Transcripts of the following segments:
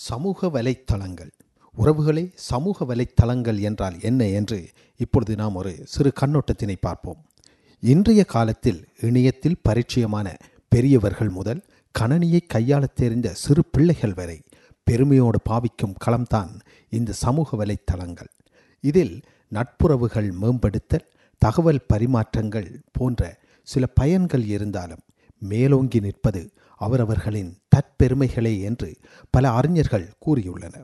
சமூக வலைத்தளங்கள் உறவுகளே சமூக வலைத்தளங்கள் என்றால் என்ன என்று இப்பொழுது நாம் ஒரு சிறு கண்ணோட்டத்தினை பார்ப்போம் இன்றைய காலத்தில் இணையத்தில் பரிச்சயமான பெரியவர்கள் முதல் கணனியை கையாளத் தெரிந்த சிறு பிள்ளைகள் வரை பெருமையோடு பாவிக்கும் களம்தான் இந்த சமூக வலைத்தளங்கள் இதில் நட்புறவுகள் மேம்படுத்தல் தகவல் பரிமாற்றங்கள் போன்ற சில பயன்கள் இருந்தாலும் மேலோங்கி நிற்பது அவரவர்களின் தற்பெருமைகளே என்று பல அறிஞர்கள் கூறியுள்ளனர்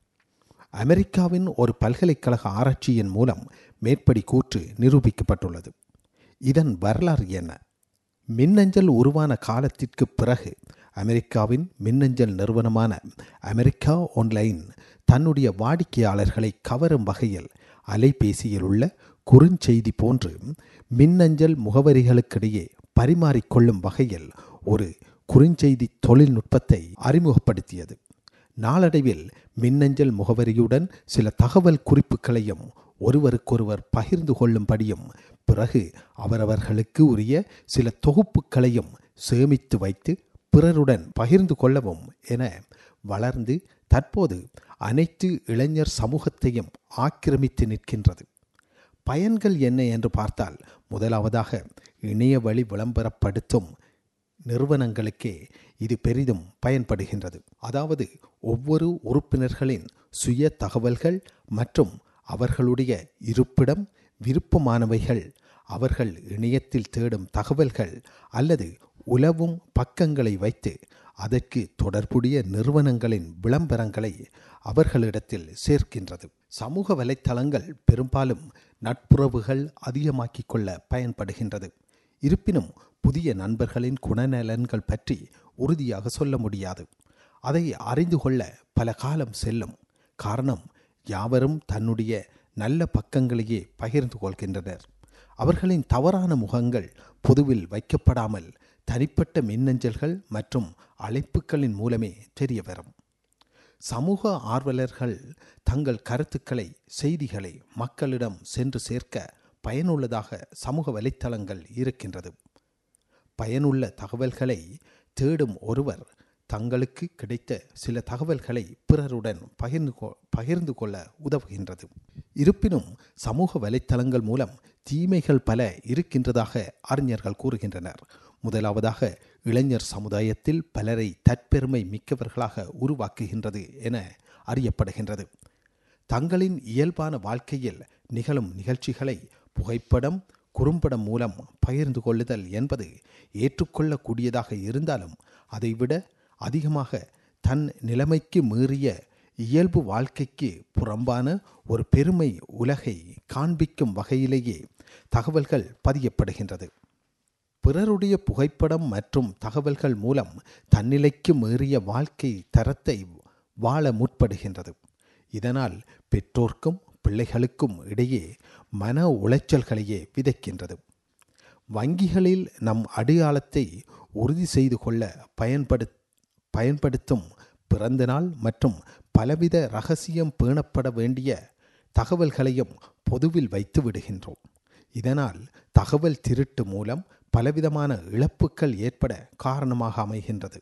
அமெரிக்காவின் ஒரு பல்கலைக்கழக ஆராய்ச்சியின் மூலம் மேற்படி கூற்று நிரூபிக்கப்பட்டுள்ளது இதன் வரலாறு என்ன மின்னஞ்சல் உருவான காலத்திற்கு பிறகு அமெரிக்காவின் மின்னஞ்சல் நிறுவனமான அமெரிக்கா ஆன்லைன் தன்னுடைய வாடிக்கையாளர்களை கவரும் வகையில் அலைபேசியில் உள்ள குறுஞ்செய்தி போன்று மின்னஞ்சல் முகவரிகளுக்கிடையே பரிமாறிக்கொள்ளும் வகையில் ஒரு குறுஞ்செய்தி தொழில்நுட்பத்தை அறிமுகப்படுத்தியது நாளடைவில் மின்னஞ்சல் முகவரியுடன் சில தகவல் குறிப்புகளையும் ஒருவருக்கொருவர் பகிர்ந்து கொள்ளும்படியும் பிறகு அவரவர்களுக்கு உரிய சில தொகுப்புகளையும் சேமித்து வைத்து பிறருடன் பகிர்ந்து கொள்ளவும் என வளர்ந்து தற்போது அனைத்து இளைஞர் சமூகத்தையும் ஆக்கிரமித்து நிற்கின்றது பயன்கள் என்ன என்று பார்த்தால் முதலாவதாக இணைய வழி விளம்பரப்படுத்தும் நிறுவனங்களுக்கே இது பெரிதும் பயன்படுகின்றது அதாவது ஒவ்வொரு உறுப்பினர்களின் சுய தகவல்கள் மற்றும் அவர்களுடைய இருப்பிடம் விருப்பமானவைகள் அவர்கள் இணையத்தில் தேடும் தகவல்கள் அல்லது உலவும் பக்கங்களை வைத்து அதற்கு தொடர்புடைய நிறுவனங்களின் விளம்பரங்களை அவர்களிடத்தில் சேர்க்கின்றது சமூக வலைத்தளங்கள் பெரும்பாலும் நட்புறவுகள் அதிகமாக்கிக் கொள்ள பயன்படுகின்றது இருப்பினும் புதிய நண்பர்களின் குணநலன்கள் பற்றி உறுதியாக சொல்ல முடியாது அதை அறிந்து கொள்ள பல காலம் செல்லும் காரணம் யாவரும் தன்னுடைய நல்ல பக்கங்களையே பகிர்ந்து கொள்கின்றனர் அவர்களின் தவறான முகங்கள் பொதுவில் வைக்கப்படாமல் தனிப்பட்ட மின்னஞ்சல்கள் மற்றும் அழைப்புகளின் மூலமே தெரிய வரும் சமூக ஆர்வலர்கள் தங்கள் கருத்துக்களை செய்திகளை மக்களிடம் சென்று சேர்க்க பயனுள்ளதாக சமூக வலைத்தளங்கள் இருக்கின்றது பயனுள்ள தகவல்களை தேடும் ஒருவர் தங்களுக்கு கிடைத்த சில தகவல்களை பிறருடன் பகிர்ந்து கொ பகிர்ந்து கொள்ள உதவுகின்றது இருப்பினும் சமூக வலைத்தளங்கள் மூலம் தீமைகள் பல இருக்கின்றதாக அறிஞர்கள் கூறுகின்றனர் முதலாவதாக இளைஞர் சமுதாயத்தில் பலரை தற்பெருமை மிக்கவர்களாக உருவாக்குகின்றது என அறியப்படுகின்றது தங்களின் இயல்பான வாழ்க்கையில் நிகழும் நிகழ்ச்சிகளை புகைப்படம் குறும்படம் மூலம் பகிர்ந்து கொள்ளுதல் என்பது ஏற்றுக்கொள்ளக்கூடியதாக இருந்தாலும் அதைவிட அதிகமாக தன் நிலைமைக்கு மீறிய இயல்பு வாழ்க்கைக்கு புறம்பான ஒரு பெருமை உலகை காண்பிக்கும் வகையிலேயே தகவல்கள் பதியப்படுகின்றது பிறருடைய புகைப்படம் மற்றும் தகவல்கள் மூலம் தன்னிலைக்கு மீறிய வாழ்க்கை தரத்தை வாழ முற்படுகின்றது இதனால் பெற்றோர்க்கும் பிள்ளைகளுக்கும் இடையே மன உளைச்சல்களையே விதைக்கின்றது வங்கிகளில் நம் அடையாளத்தை உறுதி செய்து கொள்ள பயன்படு பயன்படுத்தும் பிறந்த நாள் மற்றும் பலவித ரகசியம் பேணப்பட வேண்டிய தகவல்களையும் பொதுவில் வைத்து விடுகின்றோம் இதனால் தகவல் திருட்டு மூலம் பலவிதமான இழப்புகள் ஏற்பட காரணமாக அமைகின்றது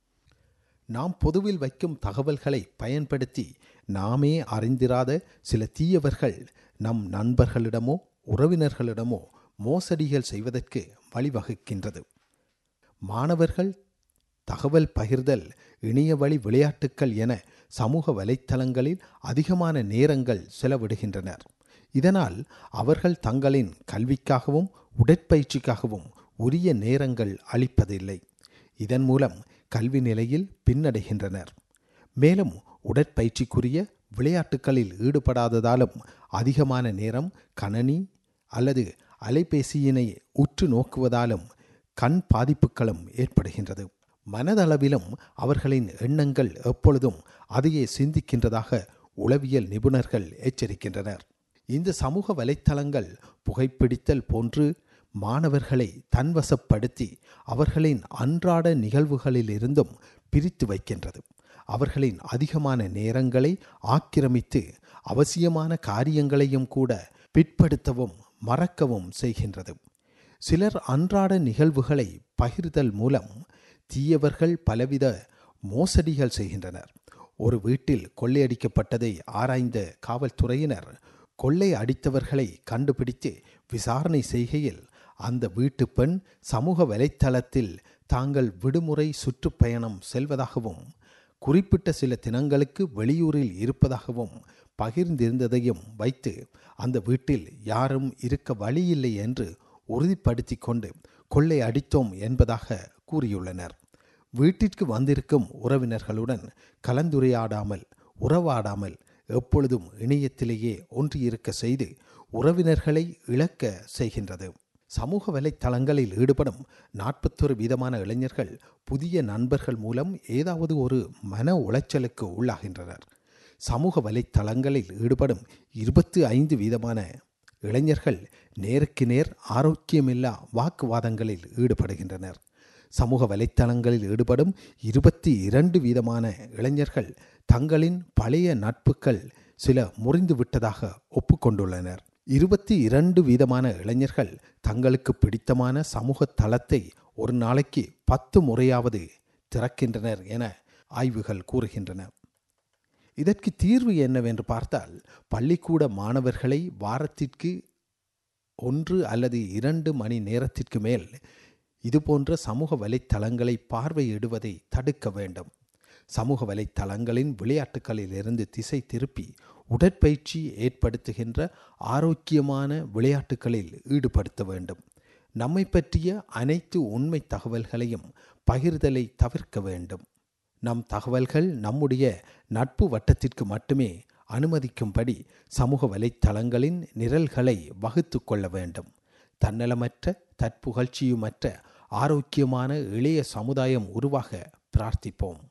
நாம் பொதுவில் வைக்கும் தகவல்களை பயன்படுத்தி நாமே அறிந்திராத சில தீயவர்கள் நம் நண்பர்களிடமோ உறவினர்களிடமோ மோசடிகள் செய்வதற்கு வழிவகுக்கின்றது மாணவர்கள் தகவல் பகிர்தல் இணைய வழி விளையாட்டுக்கள் என சமூக வலைத்தளங்களில் அதிகமான நேரங்கள் செலவிடுகின்றனர் இதனால் அவர்கள் தங்களின் கல்விக்காகவும் உடற்பயிற்சிக்காகவும் உரிய நேரங்கள் அளிப்பதில்லை இதன் மூலம் கல்வி நிலையில் பின்னடைகின்றனர் மேலும் உடற்பயிற்சிக்குரிய விளையாட்டுகளில் ஈடுபடாததாலும் அதிகமான நேரம் கணனி அல்லது அலைபேசியினை உற்று நோக்குவதாலும் கண் பாதிப்புகளும் ஏற்படுகின்றது மனதளவிலும் அவர்களின் எண்ணங்கள் எப்பொழுதும் அதையே சிந்திக்கின்றதாக உளவியல் நிபுணர்கள் எச்சரிக்கின்றனர் இந்த சமூக வலைத்தளங்கள் புகைப்பிடித்தல் போன்று மாணவர்களை தன்வசப்படுத்தி அவர்களின் அன்றாட நிகழ்வுகளிலிருந்தும் பிரித்து வைக்கின்றது அவர்களின் அதிகமான நேரங்களை ஆக்கிரமித்து அவசியமான காரியங்களையும் கூட பிற்படுத்தவும் மறக்கவும் செய்கின்றது சிலர் அன்றாட நிகழ்வுகளை பகிர்தல் மூலம் தீயவர்கள் பலவித மோசடிகள் செய்கின்றனர் ஒரு வீட்டில் கொள்ளையடிக்கப்பட்டதை ஆராய்ந்த காவல்துறையினர் கொள்ளை அடித்தவர்களை கண்டுபிடித்து விசாரணை செய்கையில் அந்த வீட்டு பெண் சமூக வலைத்தளத்தில் தாங்கள் விடுமுறை சுற்றுப்பயணம் செல்வதாகவும் குறிப்பிட்ட சில தினங்களுக்கு வெளியூரில் இருப்பதாகவும் பகிர்ந்திருந்ததையும் வைத்து அந்த வீட்டில் யாரும் இருக்க வழியில்லை என்று உறுதிப்படுத்தி கொண்டு கொள்ளை அடித்தோம் என்பதாக கூறியுள்ளனர் வீட்டிற்கு வந்திருக்கும் உறவினர்களுடன் கலந்துரையாடாமல் உறவாடாமல் எப்பொழுதும் இணையத்திலேயே ஒன்றியிருக்க செய்து உறவினர்களை இழக்க செய்கின்றது சமூக வலைத்தளங்களில் ஈடுபடும் நாற்பத்தொரு வீதமான இளைஞர்கள் புதிய நண்பர்கள் மூலம் ஏதாவது ஒரு மன உளைச்சலுக்கு உள்ளாகின்றனர் சமூக வலைத்தளங்களில் ஈடுபடும் இருபத்தி ஐந்து வீதமான இளைஞர்கள் நேருக்கு நேர் ஆரோக்கியமில்லா வாக்குவாதங்களில் ஈடுபடுகின்றனர் சமூக வலைத்தளங்களில் ஈடுபடும் இருபத்தி இரண்டு வீதமான இளைஞர்கள் தங்களின் பழைய நட்புகள் சில முறிந்து விட்டதாக ஒப்புக்கொண்டுள்ளனர் இருபத்தி இரண்டு வீதமான இளைஞர்கள் தங்களுக்கு பிடித்தமான சமூக தளத்தை ஒரு நாளைக்கு பத்து முறையாவது திறக்கின்றனர் என ஆய்வுகள் கூறுகின்றன இதற்கு தீர்வு என்னவென்று பார்த்தால் பள்ளிக்கூட மாணவர்களை வாரத்திற்கு ஒன்று அல்லது இரண்டு மணி நேரத்திற்கு மேல் இதுபோன்ற சமூக வலைத்தளங்களை பார்வையிடுவதை தடுக்க வேண்டும் சமூக வலைத்தளங்களின் விளையாட்டுகளிலிருந்து திசை திருப்பி உடற்பயிற்சி ஏற்படுத்துகின்ற ஆரோக்கியமான விளையாட்டுகளில் ஈடுபடுத்த வேண்டும் நம்மை பற்றிய அனைத்து உண்மை தகவல்களையும் பகிர்தலை தவிர்க்க வேண்டும் நம் தகவல்கள் நம்முடைய நட்பு வட்டத்திற்கு மட்டுமே அனுமதிக்கும்படி சமூக வலைத்தளங்களின் நிரல்களை வகுத்து கொள்ள வேண்டும் தன்னலமற்ற தற்புகழ்ச்சியுமற்ற ஆரோக்கியமான இளைய சமுதாயம் உருவாக பிரார்த்திப்போம்